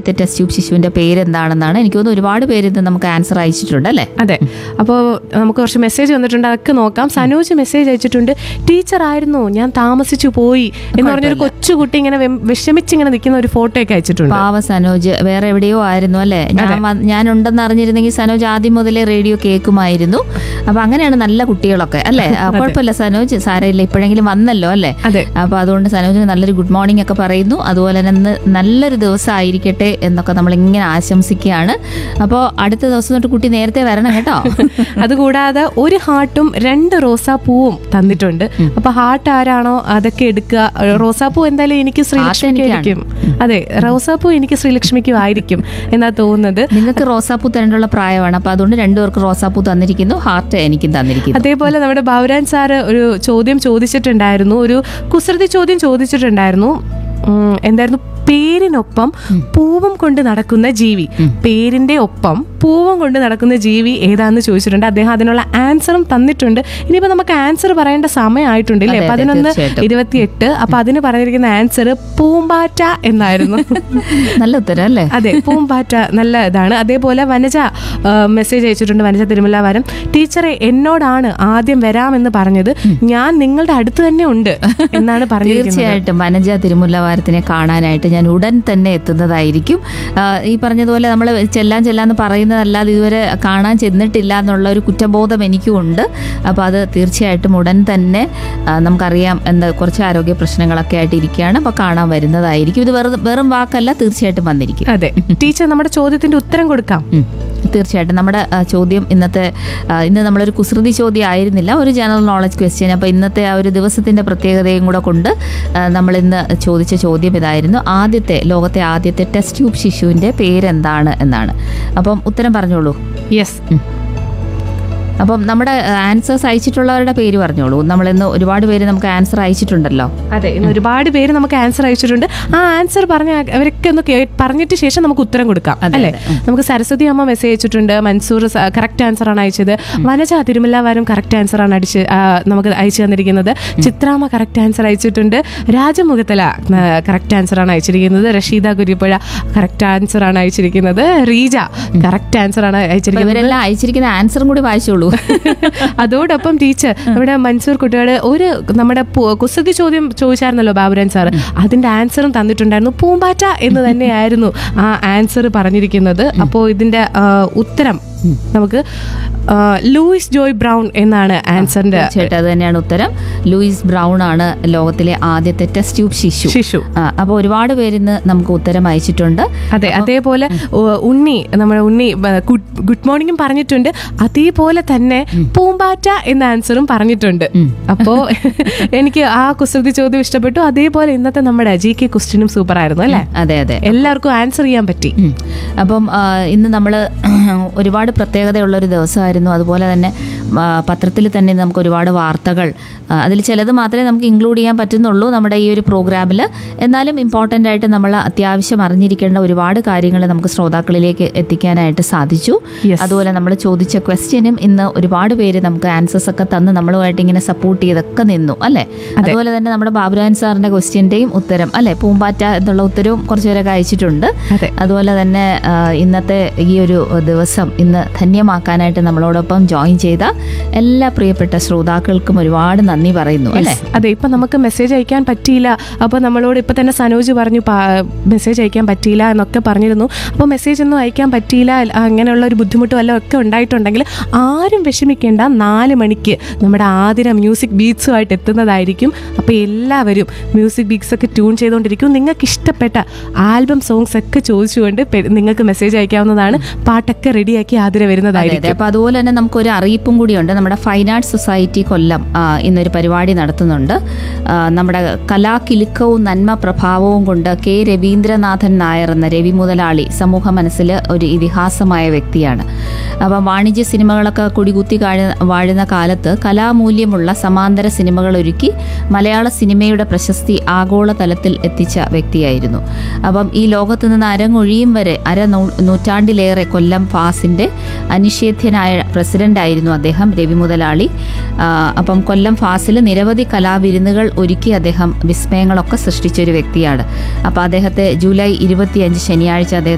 ആദ്യത്തെ test tube ശിശുവിന്റെ പേര് എന്താണെന്നാണ് എനിക്ക് തോന്നുന്നു ഒരുപാട് പേര് ഇത് നമുക്ക് ആൻസർ അയച്ചിട്ടുണ്ട് അല്ലേ അതെ അപ്പോൾ നമുക്ക് കുറച്ച് മെസ്സേജ് വന്നിട്ടുണ്ട് അതൊക്കെ നോക്കാം സനോജ് മെസ്സേജ് അയച്ചിട്ടുണ്ട് ടീച്ചർ ആയിരുന്നു ഞാൻ താമസിച്ചു പോയി എന്ന് പറഞ്ഞൊരു കൊച്ചുകുട്ടി ഇങ്ങനെ വെം- വിഷമിച്ചിങ്ങനെ നിൽക്കുന്ന ഒരു ഫോട്ടോ ഒക്കെ അയച്ചിട്ടുണ്ട് പാവ സനോജ് വേറെ എവിടെയോ ആയിരുന്നു അല്ലേ ഞാൻ വ- ഞാനുണ്ടെന്ന് അറിഞ്ഞിരുന്നെങ്കിൽ സനോജ് ആദ്യം മുതലേ റേഡിയോ കേൾക്കുമായിരുന്നു അപ്പൊ അങ്ങനെയാണ് നല്ല കുട്ടികളൊക്കെ അല്ലേ ആ, കുഴപ്പമില്ല സനോജ് സാരമില്ല ഇപ്പോഴെങ്കിലും വന്നല്ലോ അല്ലേ അതെ അപ്പൊ അതുകൊണ്ട് സനോജിന് നല്ലൊരു ഗുഡ് മോർണിംഗ് ഒക്കെ പറയുന്നു അതുപോലെ തന്നെ ഇന്ന് നല്ലൊരു ദിവസം ആയിരിക്കട്ടെ എന്നൊക്കെ നമ്മൾ ഇങ്ങനെ ആശംസിക്കുകയാണ് അപ്പോൾ അടുത്ത ദിവസം തൊട്ട് കുട്ടി നേരത്തെ വരണം കേട്ടോ അതുകൂടാതെ ഒരു ഹാർട്ടും രണ്ട് റോസാപ്പൂവും തന്നിട്ടുണ്ട് അപ്പൊ ഹാർട്ട് ആരാണോ അതൊക്കെ എടുക്കുക റോസാപ്പൂ എന്തായാലും എനിക്ക് ശ്രീലക്ഷ്മിക്ക് എനിക്കാണ്. ആയിരിക്കും അതെ റോസാപ്പൂ എനിക്ക് ശ്രീലക്ഷ്മിക്കും ആയിരിക്കും എന്നാ തോന്നുന്നത് നിങ്ങൾക്ക് റോസാപ്പൂ തരേണ്ടുള്ള പ്രായമാണ് അപ്പൊ അതുകൊണ്ട് രണ്ടുപേർക്ക് റോസാപ്പൂ തന്നിരിക്കുന്നു ഹാർട്ട് എനിക്കും തന്നിരിക്കുന്നു അതേപോലെ നമ്മുടെ ബൗരാൻ സാറ് ഒരു ചോദ്യം ചോദിച്ചിട്ടുണ്ടായിരുന്നു ഒരു കുസൃതി ചോദ്യം ചോദിച്ചിട്ടുണ്ടായിരുന്നു ഉം, എന്തായിരുന്നു പേരിനൊപ്പം പൂവും കൊണ്ട് നടക്കുന്ന ജീവി പേരിന്റെ ഒപ്പം പൂവും കൊണ്ട് നടക്കുന്ന ജീവി ഏതാന്ന് ചോദിച്ചിട്ടുണ്ട് അദ്ദേഹം അതിനുള്ള ആൻസറും തന്നിട്ടുണ്ട് ഇനിയിപ്പോ നമുക്ക് ആൻസർ പറയേണ്ട സമയമായിട്ടുണ്ട് ഇല്ലേ അതെ, അതെ, പതിനൊന്ന് തീർച്ചയായിട്ടും. ഇരുപത്തിയെട്ട് അപ്പൊ അതിന് പറഞ്ഞിരിക്കുന്ന ആൻസർ പൂമ്പാറ്റ എന്നായിരുന്നു നല്ല ഉത്തരം അല്ലേ അതെ പൂമ്പാറ്റ നല്ല ഇതാണ് അതേപോലെ വനജ മെസ്സേജ് അയച്ചിട്ടുണ്ട് വനജ തിരുമലാവാരം ടീച്ചറെ എന്നോടാണ് ആദ്യം വരാമെന്ന് പറഞ്ഞത് ഞാൻ നിങ്ങളുടെ അടുത്ത് തന്നെ ഉണ്ട് എന്നാണ് പറഞ്ഞിരിക്കുന്നത് തീർച്ചയായിട്ടും വനജ തിരുമുല്ലവാരത്തിനെ കാണാനായിട്ട് ഞാൻ ഉടൻ തന്നെ എത്തുന്നതായിരിക്കും ആ, ഈ പറഞ്ഞതുപോലെ നമ്മൾ ചെല്ലാൻ ചെല്ലാന്ന് പറയുന്നതല്ലാതെ ഇതുവരെ കാണാൻ ചെന്നിട്ടില്ല എന്നുള്ള ഒരു കുറ്റബോധം എനിക്കും ഉണ്ട് അപ്പോൾ അത് തീർച്ചയായിട്ടും ഉടൻ തന്നെ ആ, നമുക്കറിയാം എന്താ കുറച്ച് ആരോഗ്യ പ്രശ്നങ്ങളൊക്കെ ആയിട്ട് ഇരിക്കുകയാണ് അപ്പോൾ കാണാൻ വരുന്നതായിരിക്കും ഇത് വെറുതെ വെറും വാക്കല്ല തീർച്ചയായിട്ടും വന്നിരിക്കും അതെ ടീച്ചർ നമ്മുടെ ചോദ്യത്തിന്റെ ഉത്തരം കൊടുക്കാം ഉം. തീർച്ചയായിട്ടും നമ്മുടെ ആ, ചോദ്യം ഇന്നത്തെ ആ, ഇന്ന് നമ്മളൊരു കുസൃതി ചോദ്യം ആയിരുന്നില്ല ഒരു ജനറൽ നോളജ് ക്വസ്റ്റ്യൻ അപ്പോൾ ഇന്നത്തെ ആ ഒരു ദിവസത്തിൻ്റെ പ്രത്യേകതയും കൂടെ കൊണ്ട് ആ, നമ്മൾ ഇന്ന് ചോദിച്ച ചോദ്യം ഇതായിരുന്നു ആദ്യത്തെ ലോകത്തെ ആദ്യത്തെ ടെസ്റ്റ് ട്യൂബ് ശിശുവിൻ്റെ പേരെന്താണ് എന്നാണ് അപ്പം ഉത്തരം പറഞ്ഞോളൂ യെസ് അപ്പം നമ്മുടെ ആൻസേഴ്സ് അയച്ചിട്ടുള്ളവരുടെ പേര് പറഞ്ഞോളൂ നമ്മളിന്ന് ഒരുപാട് പേര് നമുക്ക് ആൻസർ അയച്ചിട്ടുണ്ടല്ലോ അതെ ഇന്ന് ഒരുപാട് പേര് നമുക്ക് ആൻസർ അയച്ചിട്ടുണ്ട് ആ ആൻസർ പറഞ്ഞ അവരൊക്കെ ഒന്ന് കേ- പറഞ്ഞിട്ട് ശേഷം നമുക്ക് ഉത്തരം കൊടുക്കാം അതെ, അല്ലേ നമുക്ക് സരസ്വതി അമ്മ മെസ്സേജ് അയച്ചിട്ടുണ്ട് മൻസൂർ കറക്റ്റ് ആൻസർ ആണ് അയച്ചത് വനജ തിരുമല്ലാവാരും കറക്റ്റ് ആൻസർ ആണ് അടിച്ച് ആ, നമുക്ക് അയച്ചു തന്നിരിക്കുന്നത് ചിത്രാമ്മ കറക്റ്റ് ആൻസർ അയച്ചിട്ടുണ്ട് രാജമുഖത്തല കറക്റ്റ് ആൻസർ ആണ് അയച്ചിരിക്കുന്നത് റഷീദ കുരിപ്പുഴ കറക്റ്റ് ആൻസർ ആണ് അയച്ചിരിക്കുന്നത് റീജ കറക്റ്റ് ആൻസർ ആണ് അപ്പോൾ അയച്ചിരിക്കുന്നത് ഇവരെല്ലാം അയച്ചിരിക്കുന്ന ആൻസറും കൂടി വായിച്ചോളൂ അതോടൊപ്പം ടീച്ചർ നമ്മുടെ മൻസൂർ കുട്ടികൾ ഒരു നമ്മുടെ പു- കുസൃതി ചോദ്യം ചോദിച്ചായിരുന്നല്ലോ ബാബുരാൻ സാർ അതിന്റെ ആൻസറും തന്നിട്ടുണ്ടായിരുന്നു പൂമ്പാറ്റ എന്ന് തന്നെയായിരുന്നു ആ ആൻസർ പറഞ്ഞിരിക്കുന്നത് അപ്പോൾ ഇതിന്റെ ആ, ഉത്തരം നമുക്ക് ആ, ലൂയിസ് ജോയ് ബ്രൗൺ എന്നാണ് ആൻസറിന്റെ തീർച്ചയായിട്ടും അത് തന്നെയാണ് ഉത്തരം ലൂയിസ് ബ്രൗൺ ആണ് ലോകത്തിലെ ആദ്യത്തെ ടെസ്റ്റ് ട്യൂബ് ശിശു ശിശു അപ്പോൾ ഒരുപാട് പേരിന്ന് നമുക്ക് ഉത്തരം അയച്ചിട്ടുണ്ട് അതെ അതേപോലെ ഓ, ഉണ്ണി നമ്മുടെ ഉണ്ണി ബ- ഗുഡ് ഗുഡ് മോർണിംഗും പറഞ്ഞിട്ടുണ്ട് അതേപോലെ തന്നെ പൂമ്പാറ്റ എന്ന ആൻസറും പറഞ്ഞിട്ടുണ്ട് അപ്പോ എനിക്ക് ആ കുസൃതി ചോദ്യം ഇഷ്ടപ്പെട്ടു അതേപോലെ ഇന്നത്തെ നമ്മുടെ ജി കെ ക്വസ്റ്റ്യനും സൂപ്പർ ആയിരുന്നു അല്ലേ അതെ അതെ എല്ലാവർക്കും ആൻസർ ചെയ്യാൻ പറ്റി ഉം. അപ്പം ആ, ഇന്ന് നമ്മൾ ഒരുപാട് പ്രത്യേകതയുള്ള ഒരു ദിവസമായിരുന്നു അതുപോലെ തന്നെ പത്രത്തിൽ തന്നെ നമുക്ക് ഒരുപാട് വാർത്തകൾ അതിൽ ചിലത് മാത്രമേ നമുക്ക് ഇൻക്ലൂഡ് ചെയ്യാൻ പറ്റുന്നുള്ളൂ നമ്മുടെ ഈ ഒരു പ്രോഗ്രാമിൽ എന്നാലും ഇമ്പോർട്ടൻ്റ് ആയിട്ട് നമ്മൾ അത്യാവശ്യം അറിഞ്ഞിരിക്കേണ്ട ഒരുപാട് കാര്യങ്ങൾ നമുക്ക് ശ്രോതാക്കളിലേക്ക് എത്തിക്കാനായിട്ട് സാധിച്ചു Yes. അതുപോലെ നമ്മൾ ചോദിച്ച ക്വസ്റ്റ്യനും ഇന്ന് ഒരുപാട് പേര് നമുക്ക് ആൻസേഴ്സ് ഒക്കെ തന്ന് നമ്മളുമായിട്ട് ഇങ്ങനെ സപ്പോർട്ട് ചെയ്തൊക്കെ നിന്നു അല്ലേ അതുപോലെ തന്നെ നമ്മുടെ ബാബുരാൻ സാറിന്റെ ക്വസ്റ്റ്യന്റെയും ഉത്തരം അല്ലെ പൂമ്പാറ്റ എന്നുള്ള ഉത്തരവും കുറച്ചു പേരൊക്കെ അയച്ചിട്ടുണ്ട് അതെ അതുപോലെ തന്നെ ആ, ഇന്നത്തെ ഈ ഒരു ദിവസം ഇന്ന് ധന്യമാക്കാനായിട്ട് നമ്മളോടൊപ്പം ജോയിൻ ചെയ്ത എല്ലാ പ്രിയപ്പെട്ട ശ്രോതാക്കൾക്കും ഒരുപാട് നന്ദി പറയുന്നു അല്ലെ Yes. അതെ ഇപ്പൊ നമുക്ക് മെസ്സേജ് അയക്കാൻ പറ്റിയില്ല അപ്പോൾ നമ്മളോട് ഇപ്പൊ തന്നെ സനോജ് പറഞ്ഞു മെസ്സേജ് അയക്കാൻ പറ്റിയില്ല എന്നൊക്കെ പറഞ്ഞിരുന്നു അപ്പോൾ മെസ്സേജ് ഒന്നും അയക്കാൻ പറ്റിയില്ല അല്ല- അങ്ങനെയുള്ള ഒരു ബുദ്ധിമുട്ടും എല്ലാം ഒക്കെ ഉണ്ടായിട്ടുണ്ടെങ്കിൽ ആരും വിഷമിക്കേണ്ട നാല് മണിക്ക് നമ്മുടെ ആതിര മ്യൂസിക് ബീറ്റ്സുമായിട്ട് എത്തുന്നതായിരിക്കും അപ്പോൾ എല്ലാവരും മ്യൂസിക് ബീറ്റ്സ് ഒക്കെ ട്യൂൺ ചെയ്തുകൊണ്ടിരിക്കും നിങ്ങൾക്ക് ഇഷ്ടപ്പെട്ട ആൽബം സോങ്സ് ഒക്കെ ചോദിച്ചുകൊണ്ട് പെ- നിങ്ങൾക്ക് മെസ്സേജ് അയക്കാവുന്നതാണ് പാട്ടൊക്കെ റെഡിയാക്കി ആതിര അതെ വരുന്നതായിരിക്കും അതെ അപ്പൊ അതുപോലെ തന്നെ നമുക്കൊരു അറിയിപ്പും കൂടിയുണ്ട് നമ്മുടെ ഫൈൻ ആർട്സ് സൊസൈറ്റി കൊല്ലം ആ, ഇന്നൊരു പരിപാടി നടത്തുന്നുണ്ട് ആ, നമ്മുടെ കലാകിലുക്കവും നന്മ പ്രഭാവവും കൊണ്ട് കെ രവീന്ദ്രനാഥൻ നായർ എന്ന രവി മുതലാളി സമൂഹ മനസ്സിൽ ഒരു ഇതിഹാസമായ വ്യക്തിയാണ് അപ്പം വാണിജ്യ സിനിമകളൊക്കെ കുടികുത്തി കാഴ വാഴുന്ന കാലത്ത് കലാമൂല്യമുള്ള സമാന്തര സിനിമകൾ ഒരുക്കി മലയാള സിനിമയുടെ പ്രശസ്തി ആഗോളതലത്തിൽ എത്തിച്ച വ്യക്തിയായിരുന്നു അപ്പം ഈ ലോകത്ത് നിന്ന് അരങ്ങൊഴിയും വരെ അര നൂ- നൂറ്റാണ്ടിലേറെ കൊല്ലം ഫാസിൻ്റെ അനിഷേധ്യനായ പ്രസിഡന്റായിരുന്നു അദ്ദേഹം രവി മുതലാളി ആ, അപ്പം കൊല്ലം ഫാസിൽ നിരവധി കലാവിരുന്നുകൾ ഒരുക്കി അദ്ദേഹം വിസ്മയങ്ങളൊക്കെ സൃഷ്ടിച്ച ഒരു വ്യക്തിയാണ് അപ്പോൾ അദ്ദേഹത്തെ ജൂലൈ ഇരുപത്തിയഞ്ച് ശനിയാഴ്ച അദ്ദേഹം